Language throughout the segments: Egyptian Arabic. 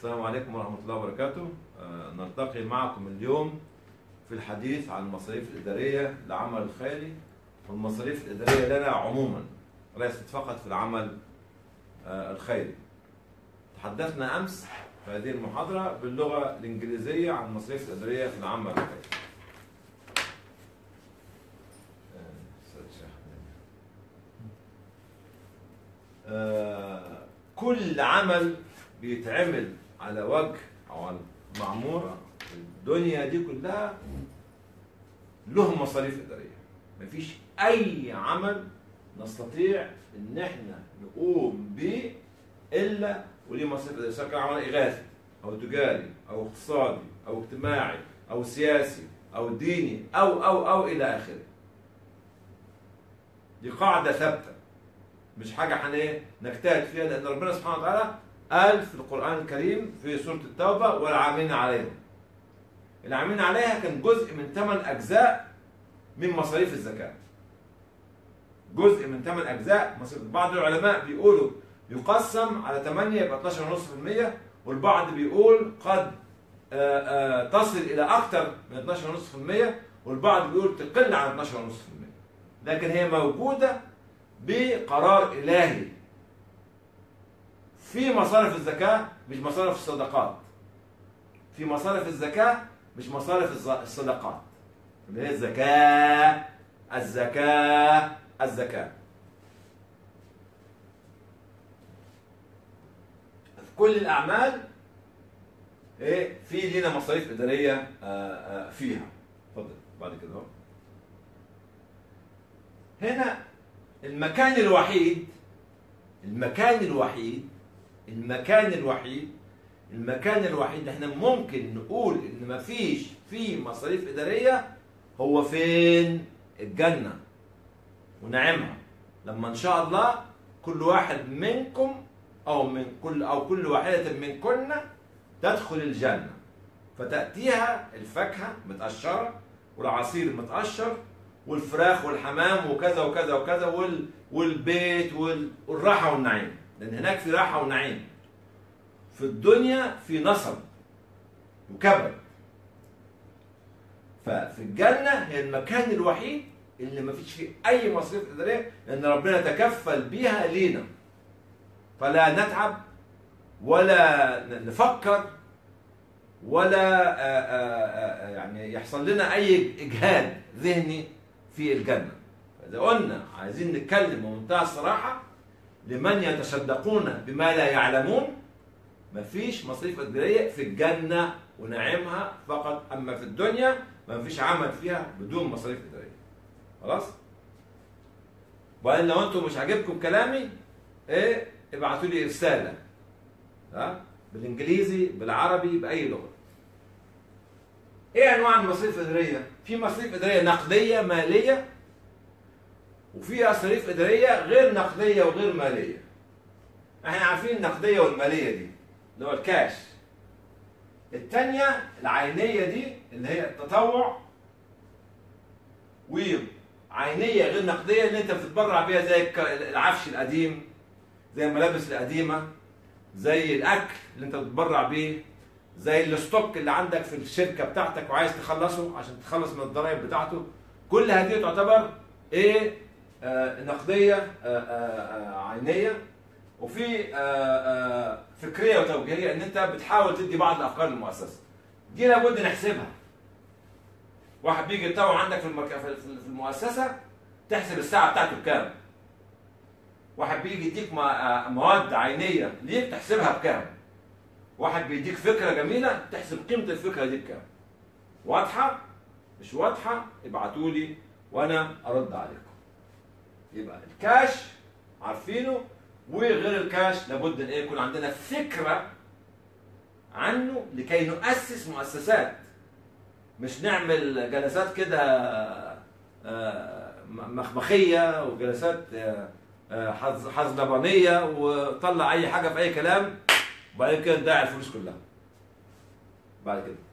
السلام عليكم ورحمة الله وبركاته آه، نلتقي معكم اليوم في الحديث عن المصاريف الإدارية للعمل الخيري والمصاريف الإدارية لنا عموما وليست فقط في العمل آه، الخيري تحدثنا أمس في هذه المحاضرة باللغة الإنجليزية عن المصاريف الإدارية في العمل الخيري آه، أستاذ شيخ. آه، كل عمل بيتعمل على وجه او على معموره الدنيا دي كلها له مصاريف اداريه مفيش اي عمل نستطيع ان احنا نقوم به الا وليه مصاريف اداريه سواء كان عمل اغاثي او تجاري او اقتصادي او اجتماعي او سياسي او ديني او او او الى اخره دي قاعده ثابته مش حاجه احنا ايه نجتهد فيها لان ربنا سبحانه وتعالى قال في القرآن الكريم في سورة التوبة والعاملين عليها العاملين عليها كان جزء من ثمان أجزاء من مصاريف الزكاة جزء من ثمان أجزاء مصاريف بعض العلماء بيقولوا يقسم على 8 يبقى 12.5% والبعض بيقول قد آه، آه، تصل إلى أكثر من 12.5% والبعض بيقول تقل عن 12.5% لكن هي موجودة بقرار إلهي في مصارف الزكاة مش مصارف الصدقات في مصارف الزكاة مش مصارف الز- الصدقات اللي هي الزكاة الزكاة الزكاة في كل الأعمال إيه في لينا مصاريف إدارية آه، آه، فيها اتفضل بعد كده اهو هنا المكان الوحيد المكان الوحيد المكان الوحيد المكان الوحيد اللي احنا ممكن نقول ان مفيش فيه مصاريف اداريه هو فين؟ الجنه ونعمها لما ان شاء الله كل واحد منكم او من كل او كل واحده منكن تدخل الجنه فتاتيها الفاكهه متقشره والعصير متقشر والفراخ والحمام وكذا وكذا وكذا وال والبيت وال- والراحه والنعيم لان هناك في راحه ونعيم في الدنيا في نصب وكبد ففي الجنه هي المكان الوحيد اللي ما فيش فيه اي مصاريف اداريه لان ربنا تكفل بيها لينا فلا نتعب ولا ن- نفكر ولا آه، آه، آه، يعني يحصل لنا اي اجهاد ذهني في الجنه فاذا قلنا عايزين نتكلم بمنتهى الصراحه لمن يتصدقون بما لا يعلمون مفيش مصاريف اداريه في الجنه ونعيمها فقط اما في الدنيا ما فيش عمل فيها بدون مصاريف اداريه خلاص وان لو انتم مش عاجبكم كلامي ايه ابعتوا لي رساله ها بالانجليزي بالعربي باي لغه ايه انواع المصاريف الاداريه في مصاريف اداريه نقديه ماليه وفي مصاريف اداريه غير نقديه وغير ماليه احنا عارفين النقديه والماليه دي اللي هو الكاش الثانيه العينيه دي اللي هي التطوع وعينيه غير نقديه اللي انت بتتبرع بيها زي الك- العفش القديم زي الملابس القديمه زي الاكل اللي انت بتتبرع بيه زي الستوك اللي عندك في الشركه بتاعتك وعايز تخلصه عشان تخلص من الضرائب بتاعته كل هذه تعتبر ايه آه نقديه آه آه آه عينيه وفي آه آه فكريه وتوجيهيه ان انت بتحاول تدي بعض الافكار للمؤسسه دي لابد نحسبها واحد بيجي يتطوع عندك في المك... في في المؤسسه تحسب الساعه بتاعته بكام واحد بيجي يديك م- آه، مواد عينيه ليك تحسبها بكام واحد بيديك فكره جميله تحسب قيمه الفكره دي بكام واضحه مش واضحه ابعتوا لي وانا ارد عليكم يبقى الكاش عارفينه وغير الكاش لابد ان إيه يكون عندنا فكره عنه لكي نؤسس مؤسسات مش نعمل جلسات كده آه، مخمخيه وجلسات آه، آه، حز- حزلبانيه وطلع اي حاجه في اي كلام وبعدين كده ندعي الفلوس كلها بعد كده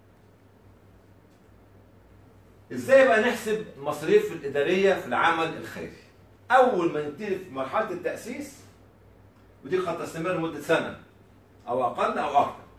ازاي بقى نحسب المصاريف الاداريه في العمل الخيري اول ما نبتدي في مرحله التاسيس ودي قد تستمر لمده سنه او اقل او اكثر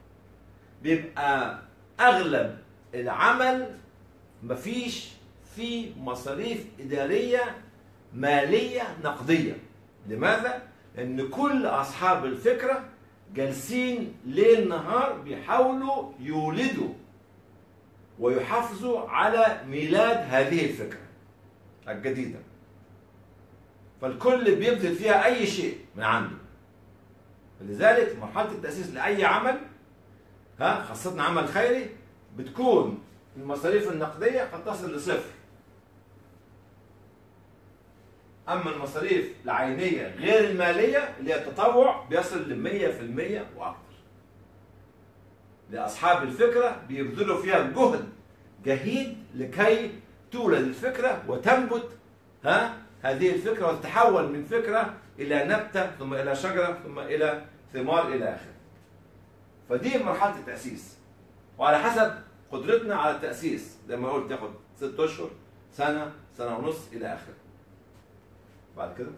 بيبقى اغلب العمل مفيش فيه مصاريف اداريه ماليه نقديه لماذا لان كل اصحاب الفكره جالسين ليل نهار بيحاولوا يولدوا ويحافظوا على ميلاد هذه الفكره الجديده فالكل بيبذل فيها اي شيء من عنده لذلك مرحله التاسيس لاي عمل ها خاصه عمل خيري بتكون المصاريف النقديه قد تصل لصفر اما المصاريف العينيه غير الماليه اللي هي التطوع بيصل ل 100% واكثر لاصحاب الفكره بيبذلوا فيها جهد جهيد لكي تولد الفكره وتنبت ها هذه الفكره وتتحول من فكره الى نبته ثم الى شجره ثم الى ثمار الى اخره. فدي مرحله التاسيس. وعلى حسب قدرتنا على التاسيس زي ما قلت تاخد ست اشهر سنه سنه ونص الى اخره. بعد كده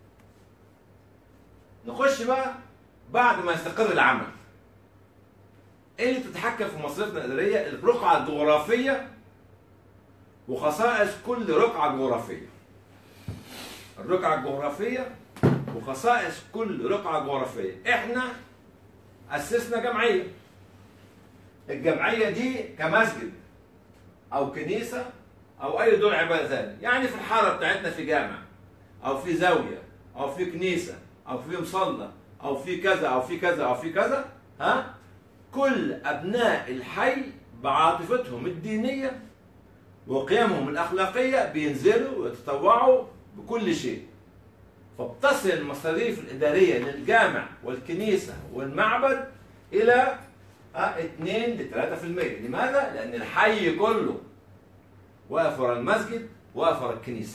نخش بقى بعد ما يستقر العمل. ايه اللي تتحكم في مصاريفنا الاداريه؟ الرقعه الجغرافيه وخصائص كل رقعه جغرافيه. الرقعة الجغرافية وخصائص كل رقعة جغرافية احنا أسسنا جمعية الجمعية دي كمسجد أو كنيسة أو أي دور عبادة ثاني يعني في الحارة بتاعتنا في جامع أو في زاوية أو في كنيسة أو في مصلى أو في كذا أو في كذا أو في كذا ها كل أبناء الحي بعاطفتهم الدينية وقيمهم الأخلاقية بينزلوا ويتطوعوا بكل شيء فبتصل المصاريف الإدارية للجامع والكنيسة والمعبد إلى 2 ل 3% لماذا؟ لأن الحي كله واقف ورا المسجد واقف ورا الكنيسة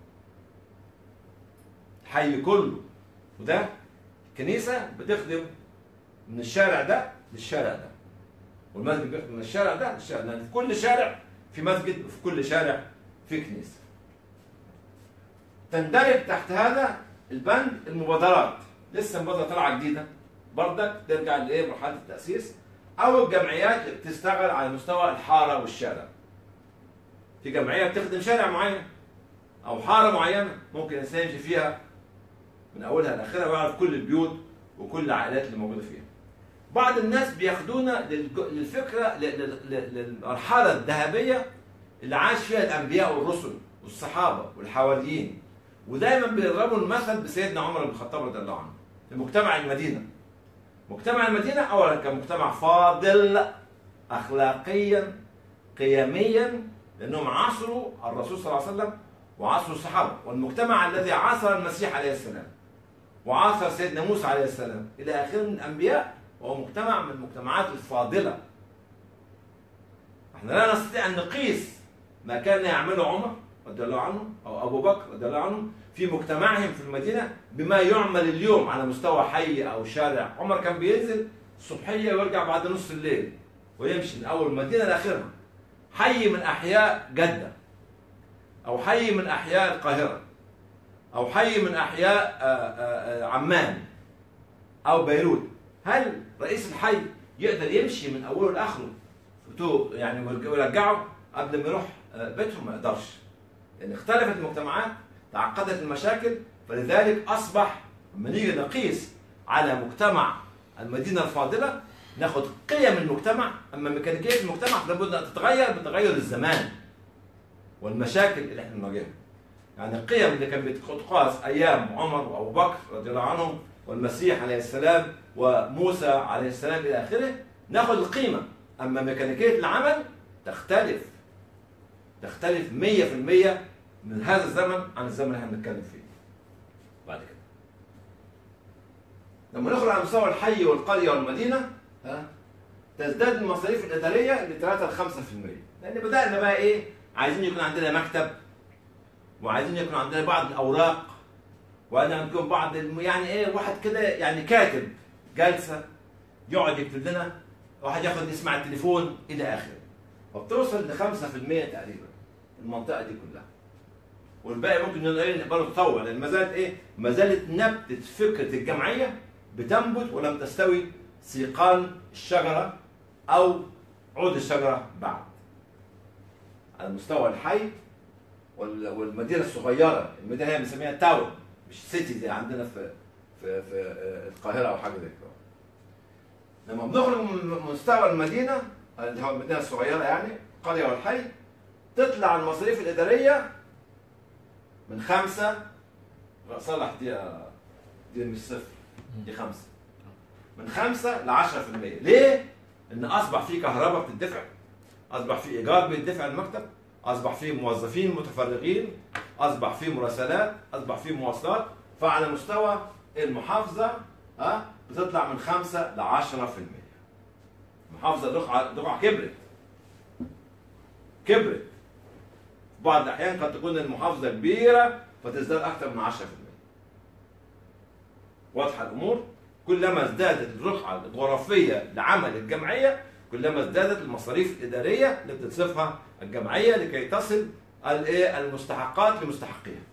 الحي كله وده الكنيسة بتخدم من الشارع ده للشارع ده والمسجد بيخدم من الشارع ده للشارع ده في كل شارع في مسجد وفي كل شارع في كنيسة تندرج تحت هذا البند المبادرات لسه مبادره طالعه جديده بردك ترجع لايه مرحله التاسيس او الجمعيات اللي بتشتغل على مستوى الحاره والشارع في جمعيه بتخدم شارع معين او حاره معينه ممكن الانسان يمشي فيها من اولها لاخرها ويعرف كل البيوت وكل العائلات اللي موجوده فيها بعض الناس بياخدونا للفكره للمرحله الذهبيه اللي عاش فيها الانبياء والرسل والصحابه والحواريين ودايما بيضربوا المثل بسيدنا عمر بن الخطاب رضي الله عنه في مجتمع المدينه مجتمع المدينه اولا كان مجتمع فاضل اخلاقيا قيميا لانهم عاصروا الرسول صلى الله عليه وسلم وعاصروا الصحابه والمجتمع الذي عاصر المسيح عليه السلام وعاصر سيدنا موسى عليه السلام الى اخره من الانبياء وهو مجتمع من المجتمعات الفاضله احنا لا نستطيع ان نقيس ما كان يعمله عمر رضي الله عنه او ابو بكر رضي الله عنه في مجتمعهم في المدينه بما يعمل اليوم على مستوى حي او شارع عمر كان بينزل الصبحيه ويرجع بعد نص الليل ويمشي من اول المدينه لاخرها حي من احياء جده او حي من احياء القاهره او حي من احياء عمان او بيروت هل رئيس الحي يقدر يمشي من اوله لاخره يعني ويرجعه قبل ما يروح بيتهم ما يقدرش لان اختلفت المجتمعات تعقدت المشاكل فلذلك اصبح لما نيجي نقيس على مجتمع المدينه الفاضله ناخد قيم المجتمع اما ميكانيكيه المجتمع لابد ان تتغير بتغير الزمان والمشاكل اللي احنا بنواجهها يعني القيم اللي كانت بتقاس ايام عمر وابو بكر رضي الله عنهم والمسيح عليه السلام وموسى عليه السلام الى اخره ناخد القيمه اما ميكانيكيه العمل تختلف تختلف 100% من هذا الزمن عن الزمن اللي احنا بنتكلم فيه. بعد كده. لما ندخل على مستوى الحي والقريه والمدينه ها تزداد المصاريف الاداريه ل 3 ل 5% لان بدانا بقى ايه؟ عايزين يكون عندنا مكتب وعايزين يكون عندنا بعض الاوراق وعايزين يكون بعض الم... يعني ايه واحد كده يعني كاتب جلسه يقعد يكتب لنا واحد ياخد يسمع التليفون الى اخره فبتوصل ل 5% تقريبا المنطقه دي كلها والباقي ممكن ايه برضه تطور لان ما زالت ايه؟ ما زالت نبته فكره الجمعيه بتنبت ولم تستوي سيقان الشجره او عود الشجره بعد على مستوى الحي وال- والمدينه الصغيره المدينه هي بنسميها تاون مش سيتي زي عندنا في في في آه، القاهره او حاجه زي كده لما بنخرج من مستوى المدينه اللي هو المدينه الصغيره يعني القريه والحي تطلع المصاريف الاداريه من خمسه صلح دي دي مش صفر دي خمسه من خمسه ل 10% ليه؟ ان اصبح في كهرباء بتدفع اصبح في ايجار بيدفع المكتب اصبح في موظفين متفرغين اصبح في مراسلات اصبح في مواصلات فعلى مستوى المحافظه ها بتطلع من 5 ل 10% المحافظه دفعه دفعه كبرت كبرت في بعض الاحيان قد تكون المحافظه كبيره فتزداد اكثر من 10% واضحه الامور كلما ازدادت الرقعه الجغرافيه لعمل الجمعيه كلما ازدادت المصاريف الاداريه اللي بتصرفها الجمعيه لكي تصل الايه المستحقات لمستحقيها.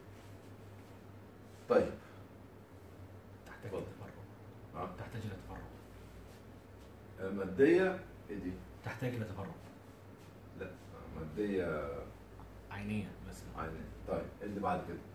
طيب تحتاج اتفضل. لتفرغ ها؟ تحتاج الى تفرغ ماديه ايه دي؟ تحتاج الى تفرغ لا ماديه عينيه بس عينية. طيب إيه اللي بعد كده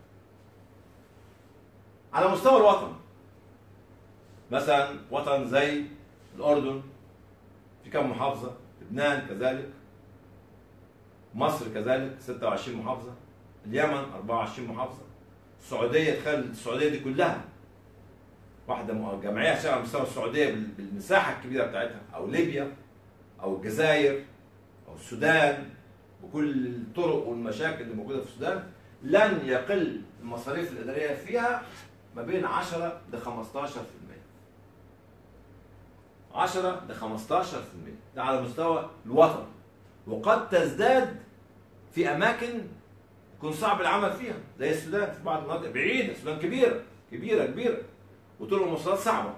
على مستوى الوطن مثلا وطن زي الاردن في كم محافظه لبنان كذلك مصر كذلك 26 محافظه اليمن 24 محافظه السعوديه تخيل السعوديه دي كلها واحده م- جمعيه عشان على مستوى السعوديه بال- بالمساحه الكبيره بتاعتها او ليبيا او الجزائر او السودان بكل الطرق والمشاكل اللي موجوده في السودان لن يقل المصاريف الاداريه فيها ما بين 10 ل 15% 10 ل 15% ده على مستوى الوطن وقد تزداد في اماكن يكون صعب العمل فيها زي السودان في بعض المناطق بعيده السودان كبيره كبيره كبيره وطرق المواصلات صعبه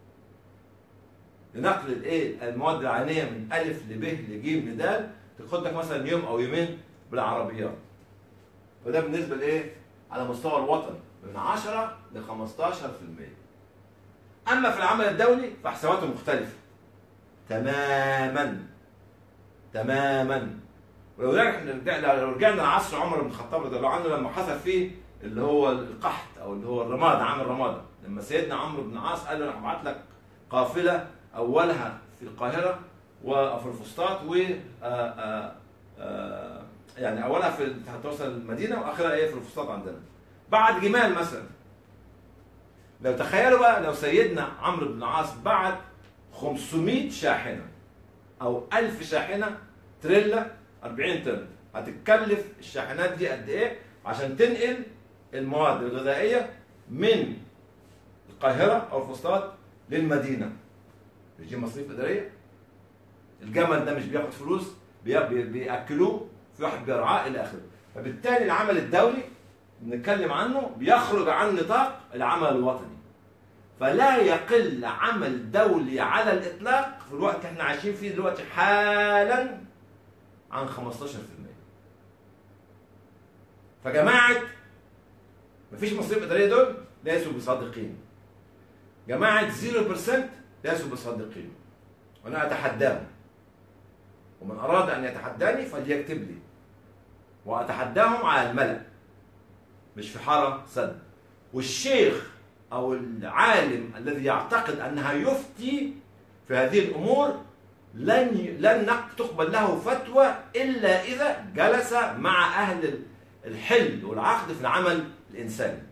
لنقل الايه المواد العينيه من الف لب لج لد تاخد لك مثلا يوم او يومين بالعربيات فده بالنسبه لايه على مستوى الوطن من 10 ل 15% اما في العمل الدولي فحساباته مختلفه تماما تماما ولو رجعنا لو رجعنا لعصر عمر بن الخطاب رضي الله عنه لما حصل فيه اللي هو القحط او اللي هو الرماد عام الرمادة لما سيدنا عمرو بن العاص قال له انا هبعت لك قافله اولها في القاهره وفي الفسطاط و آه، آه، آه، يعني اولها في هتوصل المدينه واخرها ايه في الفسطاط عندنا بعد جمال مثلا لو تخيلوا بقى لو سيدنا عمرو بن العاص بعت 500 شاحنه او 1000 شاحنه تريلا 40 طن هتتكلف الشاحنات دي قد ايه عشان تنقل المواد الغذائيه من القاهره او الفسطاط للمدينه مش دي مصاريف اداريه الجمل ده مش بياخد فلوس بي- بي- بياكلوه في واحد بيرعاه الى اخره فبالتالي العمل الدولي بنتكلم عنه بيخرج عن نطاق العمل الوطني فلا يقل عمل دولي على الاطلاق في الوقت اللي احنا عايشين فيه دلوقتي حالا عن 15% فجماعه مفيش مصاريف اداريه دول ليسوا بصادقين جماعه 0% ليسوا بصادقين وانا اتحداهم ومن اراد ان يتحداني فليكتب لي واتحداهم على الملأ مش في حاره سد والشيخ او العالم الذي يعتقد انها يفتي في هذه الامور لن ي... لن نق- تقبل له فتوى الا اذا جلس مع اهل الحل والعقد في العمل الانساني.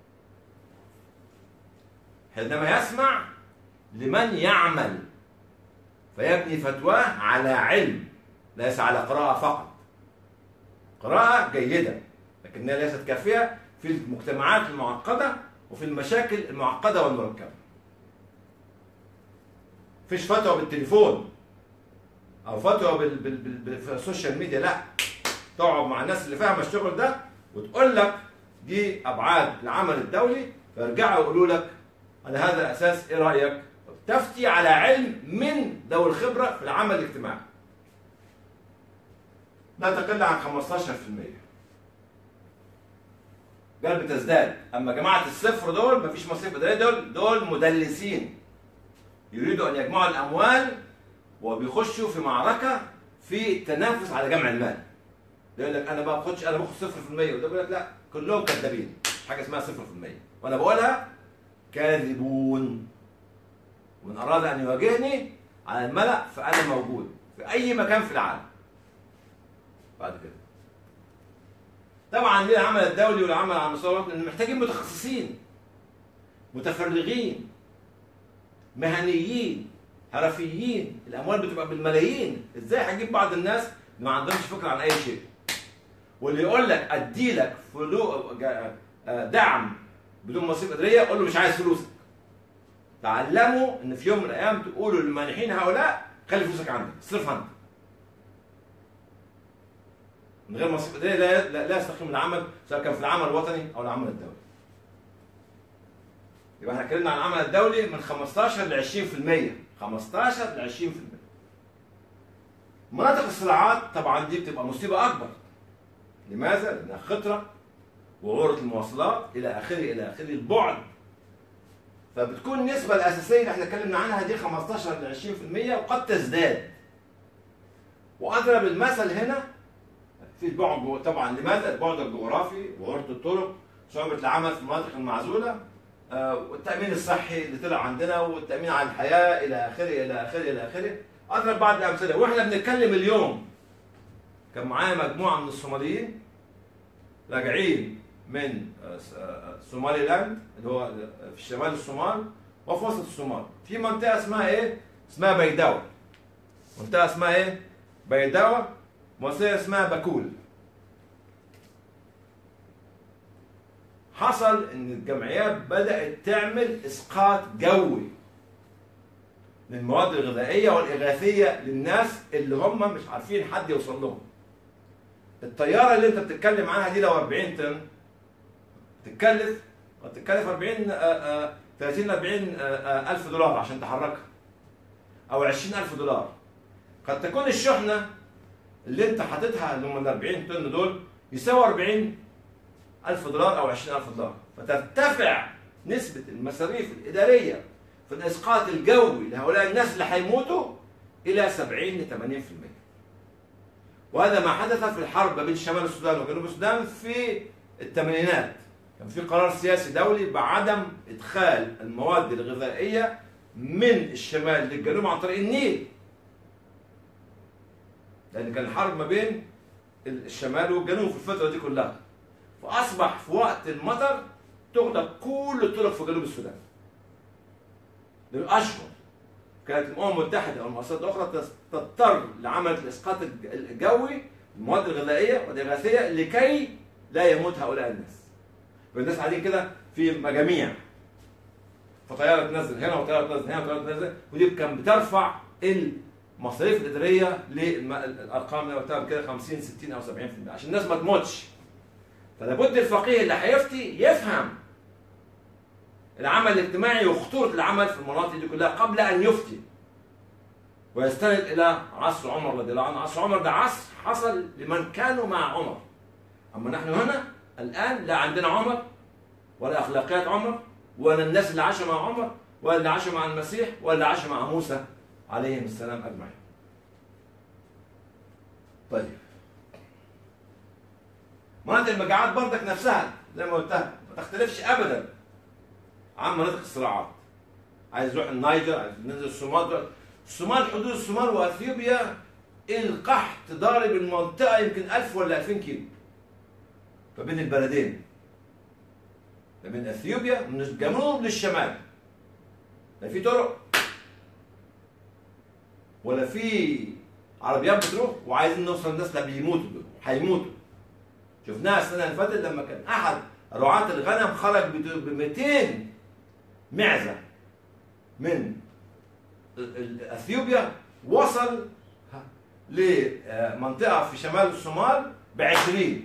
حينما يسمع لمن يعمل فيبني فتواه على علم ليس على قراءة فقط. قراءة جيدة لكنها ليست كافية في المجتمعات المعقدة وفي المشاكل المعقدة والمركبة. مفيش فتوى بالتليفون او فتوى بال... بال... بال... بال... في السوشيال ميديا لا تقعد مع الناس اللي فاهمه الشغل ده وتقول لك دي ابعاد العمل الدولي فيرجعوا يقولوا لك على هذا الاساس ايه رايك؟ تفتي على علم من ذوي الخبره في العمل الاجتماعي. لا تقل عن 15%. قال بتزداد، اما جماعه الصفر دول مفيش مصاريف اداريه دول دول مدلسين. يريدوا ان يجمعوا الاموال وبيخشوا في معركه في التنافس على جمع المال يقول لك انا ما باخدش انا باخد 0% وده بيقول لك لا كلهم كذابين مش حاجه اسمها 0% وانا بقولها كاذبون ومن اراد ان يواجهني على الملأ فانا موجود في اي مكان في العالم بعد كده طبعا ليه العمل الدولي والعمل على مستوى الوطني لأن محتاجين متخصصين متفرغين مهنيين حرفيين الاموال بتبقى بالملايين ازاي هجيب بعض الناس اللي ما عندهمش فكره عن اي شيء واللي يقول لك ادي لك فلو جا- آه، دعم بدون مصاريف اداريه قول له مش عايز فلوسك تعلموا ان في يوم من الايام تقولوا للمانحين هؤلاء خلي فلوسك عندك اصرفها انت من غير مصاريف اداريه لا لا, لا يستقيم العمل سواء كان في العمل الوطني او العمل الدولي يبقى احنا اتكلمنا عن العمل الدولي من 15 ل 20% 15 ل 20% مناطق الصراعات طبعا دي بتبقى مصيبه اكبر لماذا؟ لانها خطره وعورة المواصلات الى اخره الى اخره البعد فبتكون النسبة الأساسية اللي احنا اتكلمنا عنها دي 15 ل 20% وقد تزداد. وأضرب المثل هنا في البعد جو- طبعا لماذا؟ البعد الجغرافي وعورة الطرق صعوبة العمل في المناطق المعزولة آه، والتأمين الصحي اللي طلع عندنا والتأمين على الحياة إلى آخره إلى آخره إلى آخره. أضرب بعض الأمثلة وإحنا بنتكلم اليوم كان معايا مجموعة من الصوماليين راجعين من آه، س- آه، سومالي لاند اللي هو في شمال الصومال وفي وسط الصومال في منطقه اسمها ايه؟ اسمها بيداوة منطقه اسمها ايه؟ بيداوة منطقه اسمها باكول حصل ان الجمعيات بدات تعمل اسقاط جوي للمواد الغذائيه والاغاثيه للناس اللي هم مش عارفين حد يوصل لهم الطياره اللي انت بتتكلم عنها دي لو 40 طن تتكلف قد تتكلف 40 آه، آه، 30 ل 40 آه، آه، الف دولار عشان تحركها او 20 الف دولار قد تكون الشحنه اللي انت حاططها اللي هم ال 40 طن دول يساوي 40 الف دولار او 20 الف دولار فترتفع نسبه المصاريف الاداريه في الاسقاط الجوي لهؤلاء الناس اللي هيموتوا الى 70 ل 80% وهذا ما حدث في الحرب بين شمال السودان وجنوب السودان في الثمانينات كان في قرار سياسي دولي بعدم ادخال المواد الغذائيه من الشمال للجنوب عن طريق النيل لان كان الحرب ما بين الشمال والجنوب في الفتره دي كلها فاصبح في وقت المطر تغلق كل الطرق في جنوب السودان للاشهر كانت الامم المتحده والمؤسسات الاخرى تضطر لعمل الاسقاط الج- الجوي المواد الغذائيه والاغاثيه لكي لا يموت هؤلاء الناس. فالناس قاعدين كده في مجاميع فطياره تنزل هنا وطياره تنزل هنا وطياره تنزل ودي كان بترفع المصاريف الاداريه للارقام اللي قلتها كده 50 60 او 70% عشان الناس ما تموتش. فلابد الفقيه اللي هيفتي يفهم العمل الاجتماعي وخطورة العمل في المناطق دي كلها قبل أن يفتي ويستند إلى عصر عمر رضي الله عنه عصر عمر ده عصر حصل لمن كانوا مع عمر أما نحن هنا الآن لا عندنا عمر ولا أخلاقيات عمر ولا الناس اللي عاشوا مع عمر ولا اللي عاشوا مع المسيح ولا اللي عاشوا مع موسى عليهم السلام أجمعين طيب مناطق المجاعات برضك نفسها زي ما قلتها ما تختلفش أبدا عن مناطق الصراعات عايز يروح النيجر عايز ينزل الصومال دول. الصومال حدود الصومال واثيوبيا القحط ضارب المنطقه يمكن 1000 ولا 2000 كيلو فبين البلدين ما بين اثيوبيا من الجنوب للشمال لا في طرق ولا في عربيات بتروح وعايزين نوصل الناس لا بيموتوا دول هيموتوا شفناها السنه اللي فاتت لما كان احد رعاة الغنم خرج ب 200 معزة من ال- ال- اثيوبيا وصل لمنطقة في شمال الصومال ب 20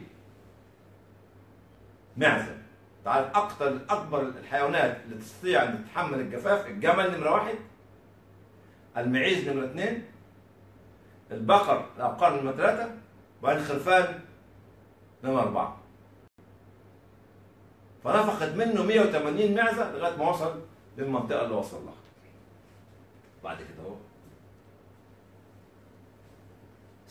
معزة تعرف أكثر أكبر الحيوانات اللي تستطيع أن تتحمل الجفاف الجمل نمرة واحد المعيز نمرة اثنين البقر الأبقار نمرة ثلاثة وبعدين الخرفان نمرة أربعة فنفخت منه 180 معزه لغايه ما وصل للمنطقه اللي وصل لها. بعد كده اهو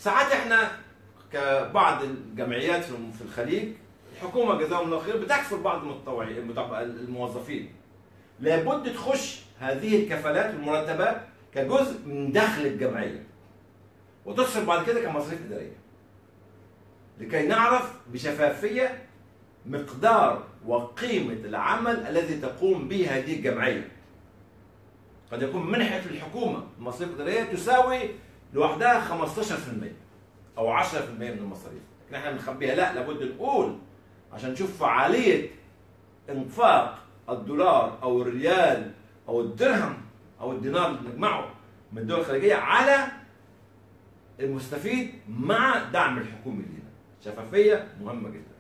ساعات احنا كبعض الجمعيات في في الخليج الحكومه جزاهم الله خير بتكفل بعض المتطوعين المتطوع- الموظفين لابد تخش هذه الكفالات والمرتبات كجزء من دخل الجمعيه وتصرف بعد كده كمصاريف اداريه لكي نعرف بشفافيه مقدار وقيمه العمل الذي تقوم به هذه الجمعيه قد يكون منحه الحكومه المصاريف الاداريه تساوي لوحدها 15% او 10% من المصاريف لكن احنا بنخبيها لا لابد نقول عشان نشوف فعاليه انفاق الدولار او الريال او الدرهم او الدينار اللي بنجمعه من الدول الخارجيه على المستفيد مع دعم الحكومي لينا شفافيه مهمه جدا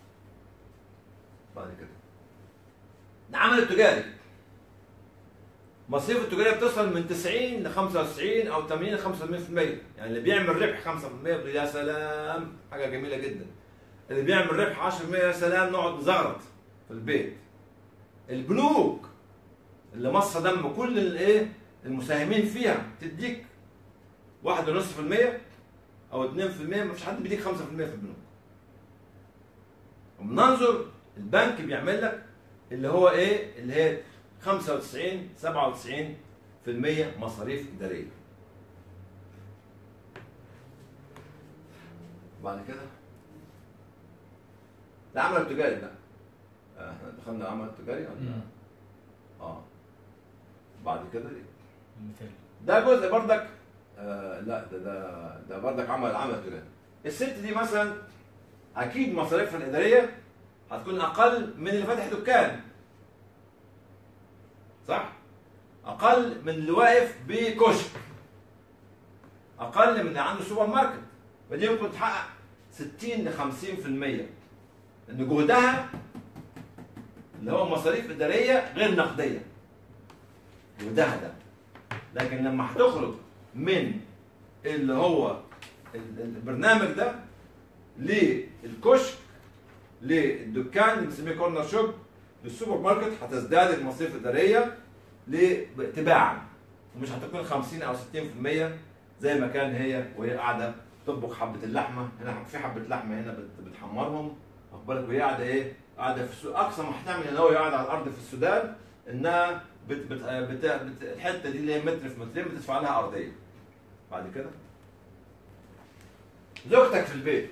بعد كده العمل التجاري مصاريف التجاريه بتصل من 90 ل 95 او 80 ل 85% يعني اللي بيعمل ربح 5% بيقول يا سلام حاجه جميله جدا اللي بيعمل ربح 10% يا سلام نقعد نزغرط في البيت البنوك اللي مص دم كل الايه المساهمين فيها تديك 1.5% او 2% ما فيش حد بيديك 5% في البنوك وبننظر البنك بيعمل لك اللي هو ايه اللي هي 95 97% مصاريف اداريه بعد كده العمل التجاري لا آه، احنا دخلنا العمل التجاري ولا لا؟ اه بعد كده المثال ده جزء بردك آه لا ده ده ده بردك عمل عمل تجاري الست دي مثلا اكيد مصاريفها الاداريه هتكون اقل من اللي فاتح دكان صح اقل من اللي واقف بكشك اقل من اللي عنده سوبر ماركت فدي ممكن تحقق 60 ل 50% لان جهدها اللي هو مصاريف اداريه غير نقديه جهدها ده لكن لما هتخرج من اللي هو ال- البرنامج ده للكشك للدكان اللي بنسميه كورنر شوب للسوبر ماركت هتزداد المصاريف الاداريه ل- تباعا ومش هتكون 50 او 60% زي ما كان هي وهي قاعده تطبخ حبه اللحمه هنا في حبه لحمه هنا بت- بتحمرهم واخد بالك وهي قاعده ايه؟ قاعده في السوق اقصى ما هتعمل ان هو قاعد على الارض في السودان انها بت بت بت بت الحته دي اللي هي متر في مترين بتدفع لها ارضيه بعد كده زوجتك في البيت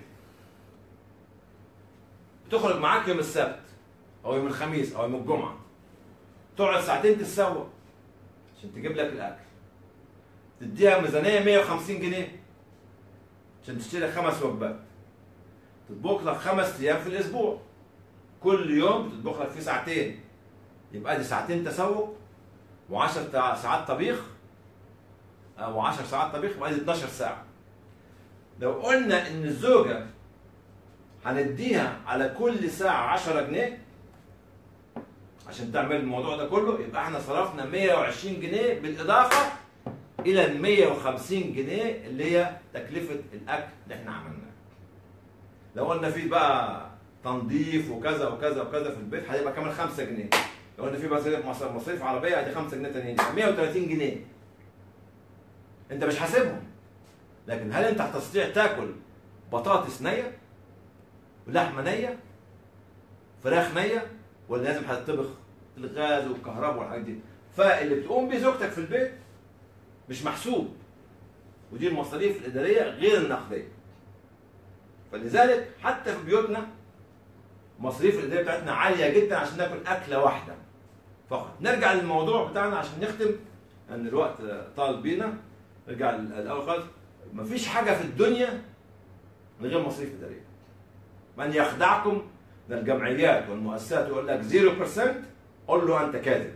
بتخرج معاك يوم السبت او يوم الخميس او يوم الجمعه تقعد ساعتين تتسوق عشان تجيب لك الاكل تديها ميزانيه 150 جنيه عشان تشتري خمس وجبات تطبخ لك خمس ايام في الاسبوع كل يوم بتطبخ لك فيه ساعتين يبقى دي ساعتين تسوق و10 ساعات طبيخ او 10 ساعات طبيخ يبقى دي 12 ساعه لو قلنا ان الزوجه هنديها على كل ساعه 10 جنيه عشان تعمل الموضوع ده كله يبقى احنا صرفنا 120 جنيه بالاضافه الى ال 150 جنيه اللي هي تكلفه الاكل اللي احنا عملناه. لو قلنا في بقى تنظيف وكذا وكذا وكذا في البيت هيبقى كمان 5 جنيه. لو قلنا في مصاريف مصاريف مصاريف عربيه ادي 5 جنيه تانيين يبقى 130 جنيه. انت مش حاسبهم. لكن هل انت هتستطيع تاكل بطاطس نيه؟ ولحمه نيه؟ فراخ نيه؟ ولا لازم هتطبخ الغاز والكهرباء والحاجات دي؟ فاللي بتقوم بيه زوجتك في البيت مش محسوب ودي المصاريف الاداريه غير النقديه فلذلك حتى في بيوتنا المصاريف الاداريه بتاعتنا عاليه جدا عشان ناكل اكله واحده فقط نرجع للموضوع بتاعنا عشان نختم لان الوقت طال بينا نرجع الاول خالص مفيش حاجه في الدنيا من غير مصاريف اداريه من يخدعكم من الجمعيات والمؤسسات يقول لك 0% قول له انت كاذب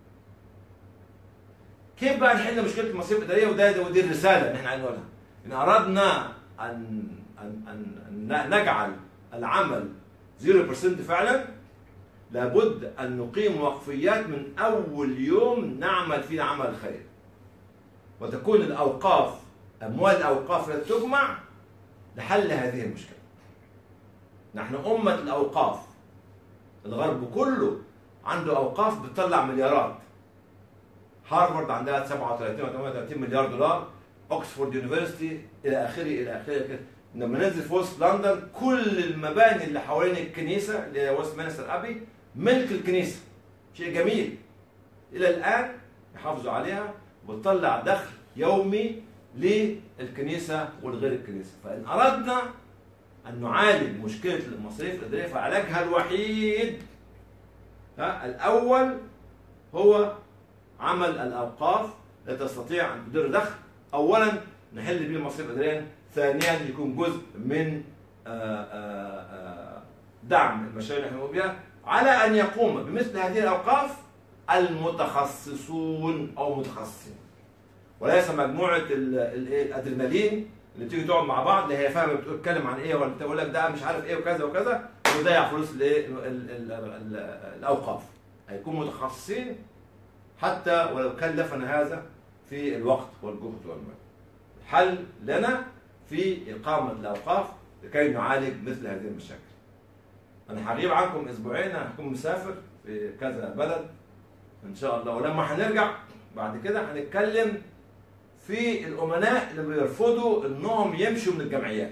كيف بقى نحل مشكله المصاريف الاداريه وده ودي الرساله اللي احنا عايزين نقولها ان اردنا ان ان ان أن نجعل العمل 0% فعلا لابد ان نقيم وقفيات من اول يوم نعمل فيه عمل خير وتكون الاوقاف اموال الاوقاف التي تجمع لحل هذه المشكله نحن امه الاوقاف الغرب كله عنده اوقاف بتطلع مليارات هارفارد عندها 37 و 38 مليار دولار اوكسفورد يونيفرستي الى اخره الى اخره إلى آخره. لما ننزل في وسط لندن كل المباني اللي حوالين الكنيسه اللي هي ويست مينستر ابي ملك الكنيسه شيء جميل الى الان يحافظوا عليها وتطلع دخل يومي للكنيسه ولغير الكنيسه فان اردنا ان نعالج مشكله المصاريف الاداريه فعلاجها الوحيد ها الاول هو عمل الاوقاف التي تستطيع ان تدير دخل اولا نحل به المصاريف الاداريه ثانيا يكون جزء من آه، آه، آه، دعم المشاريع اللي احنا بنقوم بها على ان يقوم بمثل هذه الاوقاف المتخصصون او متخصصين وليس مجموعه ال- ال- إيه الادرينالين اللي تيجي تقعد مع بعض اللي هي فاهمه بتتكلم عن ايه ولا تقول لك ده مش عارف ايه وكذا وكذا ويضيع فلوس الايه ال- ال- ال- الاوقاف هيكون متخصصين حتى ولو كلفنا هذا في الوقت والجهد والمال الحل لنا في إقامة الأوقاف لكي نعالج مثل هذه المشاكل أنا هغيب عنكم أسبوعين أنا هكون مسافر في كذا بلد إن شاء الله ولما هنرجع بعد كده هنتكلم في الأمناء اللي بيرفضوا إنهم يمشوا من الجمعيات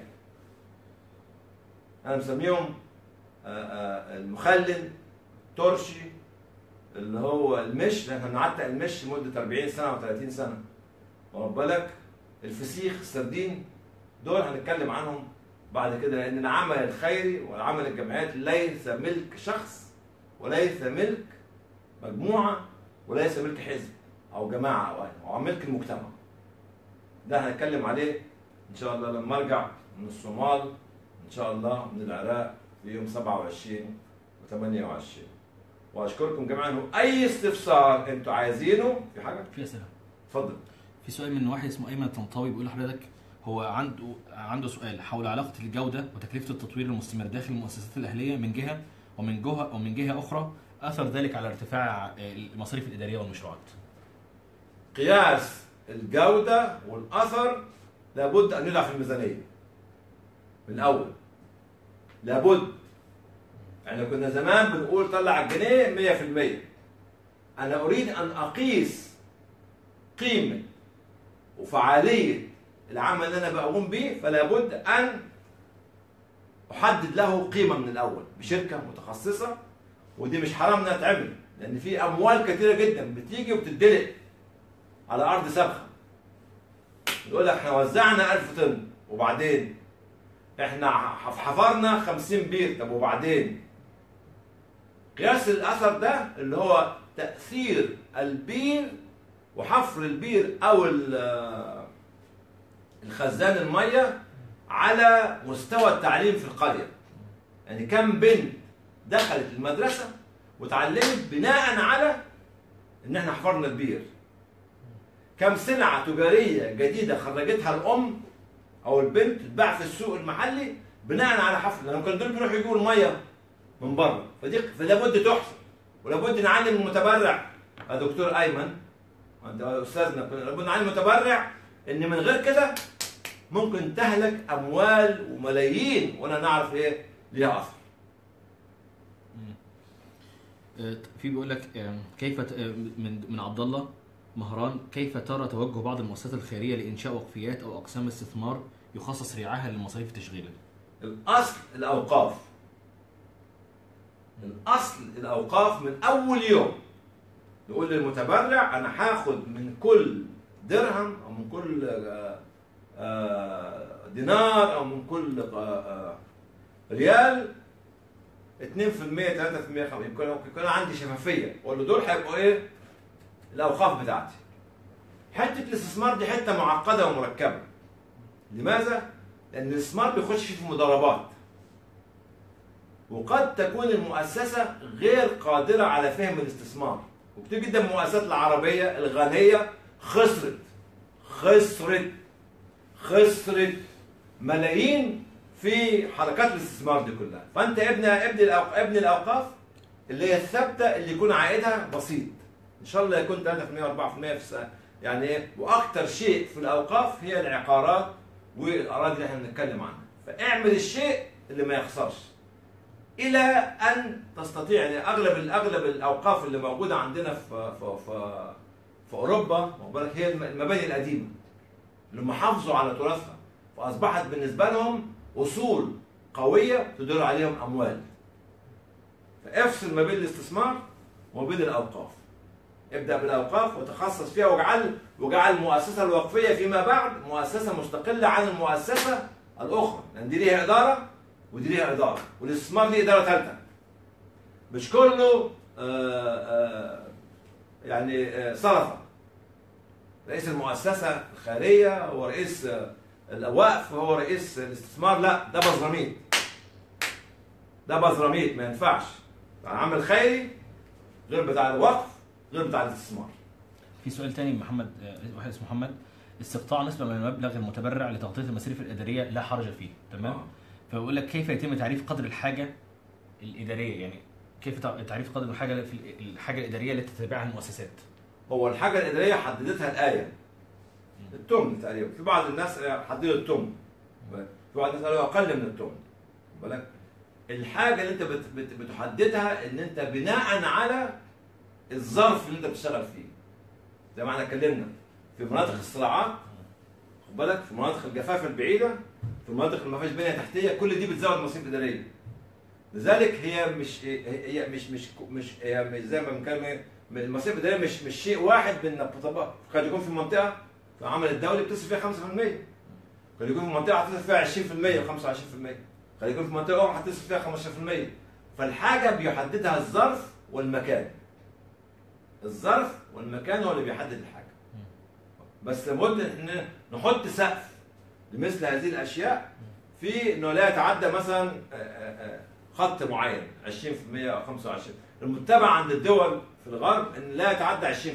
أنا مسميهم آه، آه، المخلل ترشي اللي هو المش لأن احنا بنعتق المش لمدة 40 سنة أو 30 سنة واخد بالك الفسيخ السردين دول هنتكلم عنهم بعد كده لان العمل الخيري والعمل الجمعيات ليس ملك شخص وليس ملك مجموعه وليس ملك حزب او جماعه او أهل، هو ملك المجتمع ده هنتكلم عليه ان شاء الله لما ارجع من الصومال ان شاء الله من العراق في يوم 27 و 28 واشكركم جميعا واي استفسار انتوا عايزينه في حاجه في اسئله اتفضل في سؤال من واحد اسمه ايمن طنطاوي بيقول لحضرتك هو عنده عنده سؤال حول علاقه الجوده وتكلفه التطوير المستمر داخل المؤسسات الاهليه من جهه ومن جهه ومن جهه اخرى اثر ذلك على ارتفاع آه، المصاريف الاداريه والمشروعات. قياس الجودة والأثر لابد أن يوضع في الميزانية من الأول لابد احنا كنا زمان بنقول طلع الجنيه 100% أنا أريد أن أقيس قيمة وفعالية العمل اللي أنا بقوم به فلا بد أن أحدد له قيمة من الأول بشركة متخصصة ودي مش حرام إنها تعمل لأن في أموال كثيرة جدا بتيجي وبتدلق على ارض سابخه يقول لك احنا وزعنا 1000 طن وبعدين احنا ح- حفرنا 50 بير طب وبعدين قياس الاثر ده اللي هو تاثير البير وحفر البير او ال- الخزان الميه على مستوى التعليم في القريه يعني كم بنت دخلت المدرسه وتعلمت بناء على ان احنا حفرنا البير كم سلعة تجارية جديدة خرجتها الأم أو البنت تتباع في السوق المحلي بناء على حفل لأنهم كانوا دول بيروحوا يجيبوا المية من بره فدي فلا بد تحسن ولا بد نعلم المتبرع يا دكتور أيمن أنت أستاذنا لابد نعلم المتبرع إن من غير كده ممكن تهلك أموال وملايين ولا نعرف إيه ليها أثر آه، في بيقول لك آه، كيف ت- آه، من من عبد الله مهران كيف ترى توجه بعض المؤسسات الخيريه لانشاء وقفيات او اقسام استثمار يخصص رعاها للمصاريف التشغيليه؟ الأصل الأوقاف الأصل الأوقاف من أول يوم نقول للمتبرع أنا هاخد من كل درهم أو من كل آه، آه، دينار أو من كل آه، آه، ريال 2% 3% يمكن يمكن يكون عندي شفافية أقول له دول هيبقوا إيه؟ الأوقاف بتاعتي حتة الاستثمار دي حتة معقدة ومركبة لماذا؟ لأن الاستثمار بيخش في مضاربات وقد تكون المؤسسة غير قادرة على فهم الاستثمار وكتير جدا من المؤسسات العربية الغنية خسرت خسرت خسرت ملايين في حركات الاستثمار دي كلها فانت ابني ابني الأوق... ابني الاوقاف اللي هي الثابته اللي يكون عائدها بسيط ان شاء الله يكون 3% 4% في السنه يعني ايه واكثر شيء في الاوقاف هي العقارات والاراضي اللي احنا بنتكلم عنها فاعمل الشيء اللي ما يخسرش الى ان تستطيع يعني اغلب اغلب الاوقاف اللي موجوده عندنا في في في, في اوروبا واخد بالك هي الم- المباني القديمه اللي هم حافظوا على تراثها فاصبحت بالنسبه لهم اصول قويه تدر عليهم اموال فافصل ما بين الاستثمار وما بين الاوقاف ابدا بالاوقاف وتخصص فيها واجعل واجعل المؤسسه الوقفيه فيما بعد مؤسسه مستقله عن المؤسسه الاخرى لان دي ليها اداره ودي ليها اداره والاستثمار ليه اداره ثالثه مش كله آه، آه، يعني آه، صرفه رئيس المؤسسه الخيريه هو رئيس آه، الوقف هو رئيس الاستثمار لا ده بزراميط ده بزراميط ما ينفعش عمل خيري غير بتاع الوقف غير بتاع الاستثمار في سؤال تاني محمد آه، واحد اسمه محمد استقطاع نسبة من المبلغ المتبرع لتغطية المصاريف الإدارية لا حرج فيه تمام آه. فبيقول لك كيف يتم تعريف قدر الحاجة الإدارية يعني كيف تع- تعريف قدر الحاجة في ال- الحاجة الإدارية التي تتبعها المؤسسات هو الحاجه الاداريه حددتها الايه التمن تقريبا في بعض الناس حددوا التمن في بعض الناس قالوا اقل من التمن خد بالك الحاجه اللي انت بت بت بتحددها ان انت بناء على الظرف اللي انت بتشتغل فيه زي ما احنا اتكلمنا في مناطق الصراعات خد بالك في مناطق الجفاف البعيده في المناطق اللي ما فيهاش بنيه تحتيه كل دي بتزود مصاريف اداريه لذلك هي مش هي مش مش مش هي مش زي ما بنتكلم ايه المصاريف الاداريه مش مش شيء واحد بانك بتطبق قد يكون في منطقه في العمل الدولي بتصرف فيها 5% قد يكون في منطقه هتصرف فيها 20% و 25% قد يكون في منطقه اخرى هتصرف فيها 15% فالحاجه بيحددها الظرف والمكان الظرف والمكان هو اللي بيحدد الحاجه بس لابد ان نحط سقف لمثل هذه الاشياء في انه لا يتعدى مثلا آه، آه، آه، خط معين 20% او 25 المتبع عند الدول في الغرب ان لا يتعدى 20%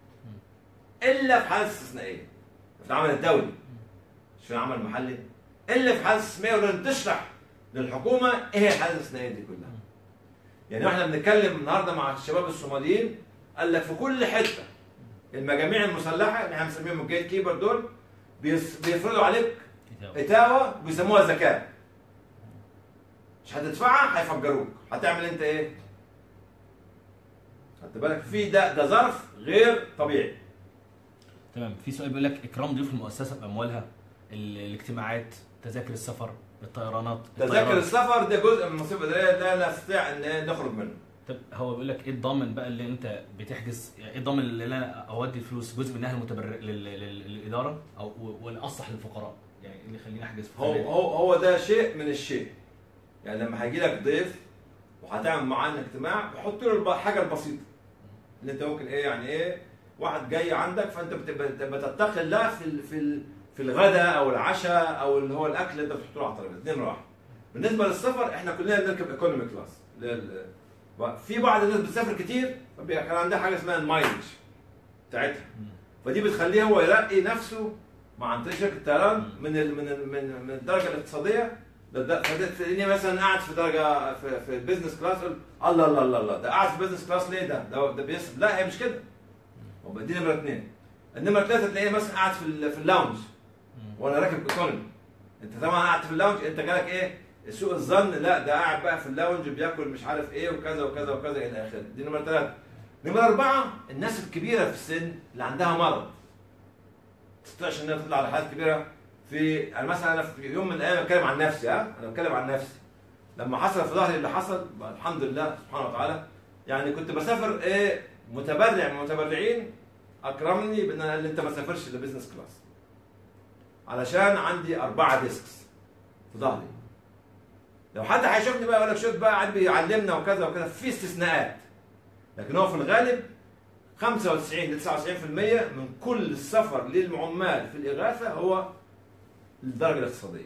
الا في حالات استثنائيه في العمل الدولي مش في العمل المحلي الا في حالات استثنائيه ولازم تشرح للحكومه ايه هي الحالات الاستثنائيه دي كلها يعني احنا بنتكلم النهارده مع الشباب الصوماليين قال لك في كل حته المجاميع المسلحه اللي احنا بنسميهم الجيت كيبر دول بيس- بيفرضوا عليك اتاوه بيسموها زكاه مش هتدفعها هيفجروك هتعمل انت ايه؟ خدت بالك في ده ده ظرف غير طبيعي تمام في سؤال بيقول لك إكرام ضيوف المؤسسة بأموالها ال- الاجتماعات تذاكر السفر الطيرانات تذاكر الطيران. السفر ده جزء من المصيبه الاداريه ده لا نستطيع ان نخرج منه طب هو بيقول لك ايه الضامن بقى اللي انت بتحجز يعني ايه الضامن اللي انا اودي الفلوس جزء منها المتبرع لل- لل- للاداره او والاصلح للفقراء يعني إيه اللي يخليني احجز في هو فنادق؟ هو هو ده شيء من الشيء يعني لما هيجي لك ضيف وهتعمل معاه اجتماع بحط له الب- الحاجه البسيطه اللي انت ممكن ايه يعني ايه واحد جاي عندك فانت بت- بت- بتتقي الله في ال- في ال- في الغداء او العشاء او اللي هو الاكل اللي انت بتحطه له على الترابيزه دي نمره واحد بالنسبه للسفر احنا كلنا بنركب ايكونومي كلاس لل- في بعض الناس بتسافر كتير فبيبقى كان عندها حاجه اسمها المايلج بتاعتها مم. فدي بتخليه هو يرقي نفسه مع عن طريق شركه الطيران من ال من ال من, من الدرجه الاقتصاديه للد- فتلاقيني مثلا قاعد في درجه في, في البيزنس كلاس اقول الله الله الله الله ده قاعد في البيزنس كلاس ليه ده؟ ده, ده بيسب لا هي مش كده هو دي نمره اثنين النمره ثلاثه تلاقيني مثلا قاعد في ال- في اللاونج مم. وانا راكب ايكونومي انت طبعا قاعد في اللاونج انت جالك ايه؟ سوء الظن لا ده قاعد بقى في اللاونج بياكل مش عارف ايه وكذا وكذا وكذا الى اخره دي نمره ثلاثه نمره اربعه الناس الكبيره في السن اللي عندها مرض تستطيعش انها تطلع على حالات كبيره في يعني مثلا انا في يوم من الايام بتكلم عن نفسي ها انا بتكلم عن نفسي لما حصل في ظهري اللي حصل بقى الحمد لله سبحانه وتعالى يعني كنت بسافر ايه متبرع من المتبرعين اكرمني بان أنا- اللي انت ما تسافرش لبزنس كلاس علشان عندي اربعه ديسكس في ظهري لو حد هيشوفني بقى يقول لك شوف بقى قاعد بيعلمنا وكذا وكذا في استثناءات لكن هو في الغالب 95 ل 99% من كل السفر للعمال في الاغاثه هو للدرجه الاقتصاديه.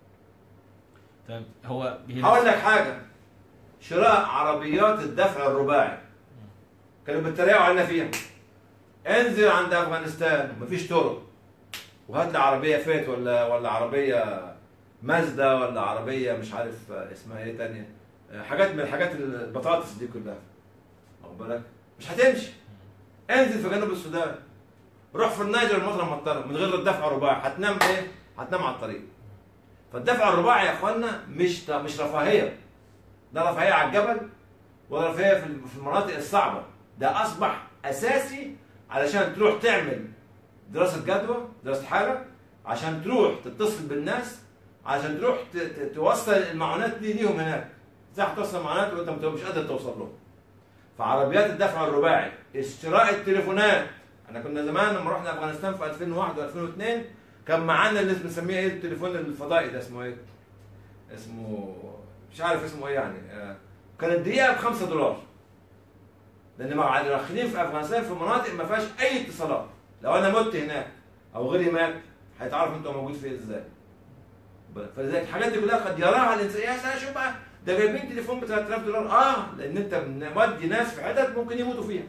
تمام هو هي هقول لك حاجه شراء عربيات الدفع الرباعي كانوا بيتريقوا علينا فيها انزل عند افغانستان مفيش طرق وهات لي عربيه فيت ولا ولا عربيه مازدا ولا عربيه مش عارف اسمها ايه تانية حاجات من الحاجات البطاطس دي كلها واخد بالك مش هتمشي انزل في جنوب السودان روح في النيجر المطر مطره من غير الدفع الرباعي هتنام ايه؟ هتنام على الطريق فالدفع الرباعي يا اخوانا مش مش رفاهيه ده رفاهيه على الجبل ولا رفاهيه في في المناطق الصعبه ده اصبح اساسي علشان تروح تعمل دراسه جدوى دراسه حاله عشان تروح تتصل بالناس عشان تروح ت- ت- توصل المعونات دي ليهم هناك ازاي هتوصل المعونات وانت مت- مش قادر توصل لهم فعربيات الدفع الرباعي اشتراء التليفونات احنا كنا زمان لما رحنا افغانستان في 2001 و2002 كان معانا اللي بنسميه ايه التليفون الفضائي ده اسمه ايه؟ اسمه مش عارف اسمه ايه يعني آه، كانت دقيقه ب 5 دولار لان مع داخلين في افغانستان في مناطق ما فيهاش اي اتصالات لو انا مت هناك او غيري مات هيتعرف انت موجود فين ازاي فلذلك الحاجات دي كلها قد يراها الانسان يا سلام شوف بقى ده جايبين تليفون ب 3000 دولار اه لان انت مودي ناس في حتت ممكن يموتوا فيها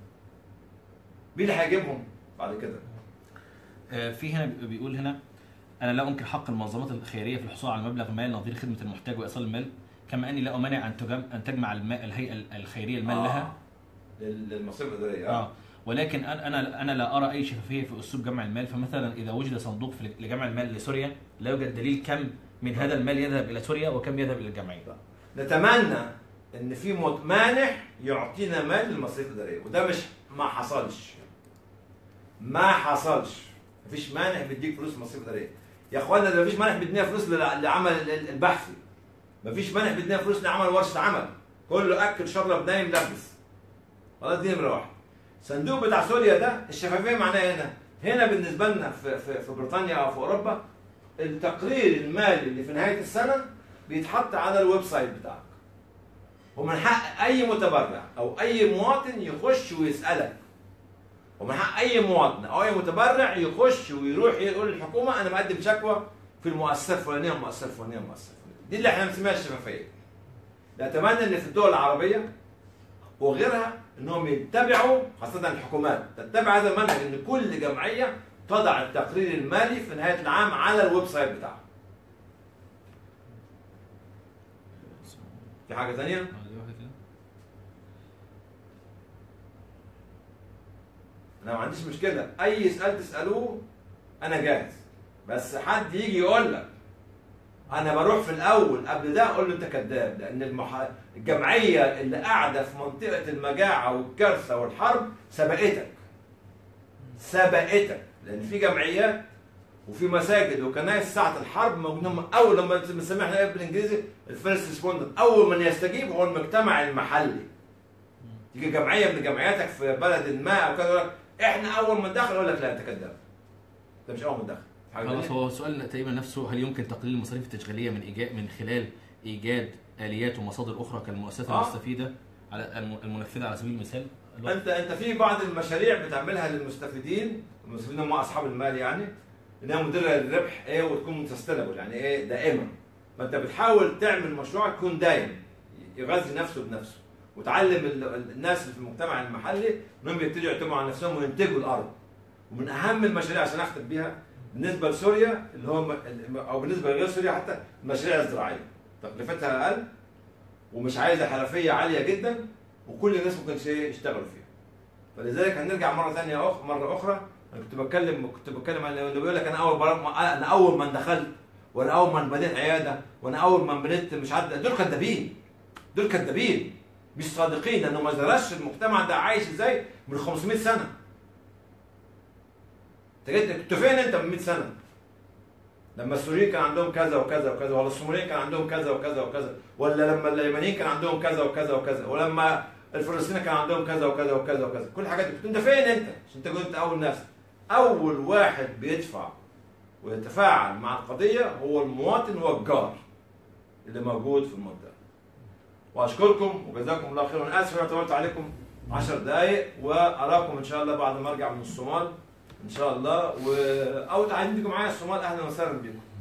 مين اللي هيجيبهم بعد كده؟ آه، في هنا بي- بيقول هنا انا لا انكر حق المنظمات الخيريه في الحصول على مبلغ مال نظير خدمه المحتاج وايصال المال كما اني لا امانع ان تجم ان تجمع الماء الهيئه الخيريه المال آه. لها لل- للمصاريف الاداريه اه ولكن انا انا انا لا ارى اي شفافيه في اسلوب جمع المال فمثلا اذا وجد صندوق في- لجمع المال لسوريا لا يوجد دليل كم من هذا المال يذهب الى سوريا وكم يذهب الى الجمعيه نتمنى ان في مت- مانح يعطينا مال للمصاريف الاداريه وده مش ما حصلش ما حصلش مفيش مانح بيديك فلوس مصاريف اداريه يا اخوانا ده مفيش مانح بيدينا فلوس لل- لعمل ال- ال- البحثي مفيش مانح بيدينا فلوس لعمل ورشه عمل كله اكل شرب نايم لبس خلاص دي نمره واحد الصندوق بتاع سوريا ده الشفافيه معناها هنا هنا بالنسبه لنا في, في, في بريطانيا او في اوروبا التقرير المالي اللي في نهايه السنه بيتحط على الويب سايت بتاعك ومن حق اي متبرع او اي مواطن يخش ويسالك ومن حق اي مواطن او اي متبرع يخش ويروح يقول للحكومه انا مقدم شكوى في المؤسسه الفلانيه والمؤسسه الفلانيه والمؤسسه الفلانيه دي اللي احنا بنسميها الشفافيه نتمنى ان في الدول العربيه وغيرها انهم يتبعوا خاصه الحكومات تتبع هذا المنهج ان كل جمعيه تضع التقرير المالي في نهايه العام على الويب سايت بتاعها في حاجه ثانيه انا ما عنديش مشكله اي سؤال تسالوه انا جاهز بس حد يجي يقول لك انا بروح في الاول قبل ده اقول له انت كذاب لان المح... الجمعيه اللي قاعده في منطقه المجاعه والكارثه والحرب سبقتك سبقتك لان في جمعيات وفي مساجد وكنائس ساعه الحرب موجودين هم اول لما بنسميها احنا بالانجليزي الفيرست ريسبوندنت اول من يستجيب هو المجتمع المحلي تيجي جمعيه من جمعياتك في بلد ما او كذا يقول لك احنا اول من دخل يقول لك لا انت كذاب انت مش اول من دخل حاجة خلاص تانية؟ هو السؤال تقريبا نفسه هل يمكن تقليل المصاريف التشغيليه من إيجاد من خلال ايجاد اليات ومصادر اخرى كالمؤسسات آه. المستفيده على الم- المنفذه على سبيل المثال انت انت في بعض المشاريع بتعملها للمستفيدين المستفيدين هم اصحاب المال يعني انها مدره للربح ايه وتكون سستينبل يعني ايه دائمه فانت بتحاول تعمل مشروع يكون دايم يغذي نفسه بنفسه وتعلم ال- ال- الناس اللي في المجتمع المحلي انهم يبتدوا يعتمدوا على نفسهم وينتجوا الارض ومن اهم المشاريع عشان اختم بيها بالنسبه لسوريا اللي هو م- او بالنسبه لغير سوريا حتى المشاريع الزراعيه تكلفتها اقل ومش عايزه حرفيه عاليه جدا وكل الناس ممكن شيء يشتغلوا فيها فلذلك هنرجع مره ثانيه أخ... مره اخرى انا كنت بتكلم كنت بتكلم عن اللي بيقول لك انا اول برا... انا اول من دخلت وانا اول من بنيت عياده وانا اول من بنيت مش عارف دول كذابين دول كذابين مش صادقين لانه ما درسش المجتمع ده عايش ازاي من 500 سنه انت جيت كنت فين انت من 100 سنه لما السوريين كان عندهم كذا وكذا وكذا ولا الصوماليين كان عندهم كذا وكذا وكذا ولا لما اليمنيين كان عندهم كذا وكذا وكذا ولما الفلسطينيين كان عندهم كذا وكذا وكذا وكذا كل الحاجات دي كنت انت فين انت عشان انت كنت اول ناس اول واحد بيدفع ويتفاعل مع القضيه هو المواطن والجار اللي موجود في المنطقه واشكركم وجزاكم الله خيرا انا اسف انا طولت عليكم 10 دقائق واراكم ان شاء الله بعد ما ارجع من الصومال ان شاء الله و... او عايزين تيجوا معايا الصومال اهلا وسهلا بكم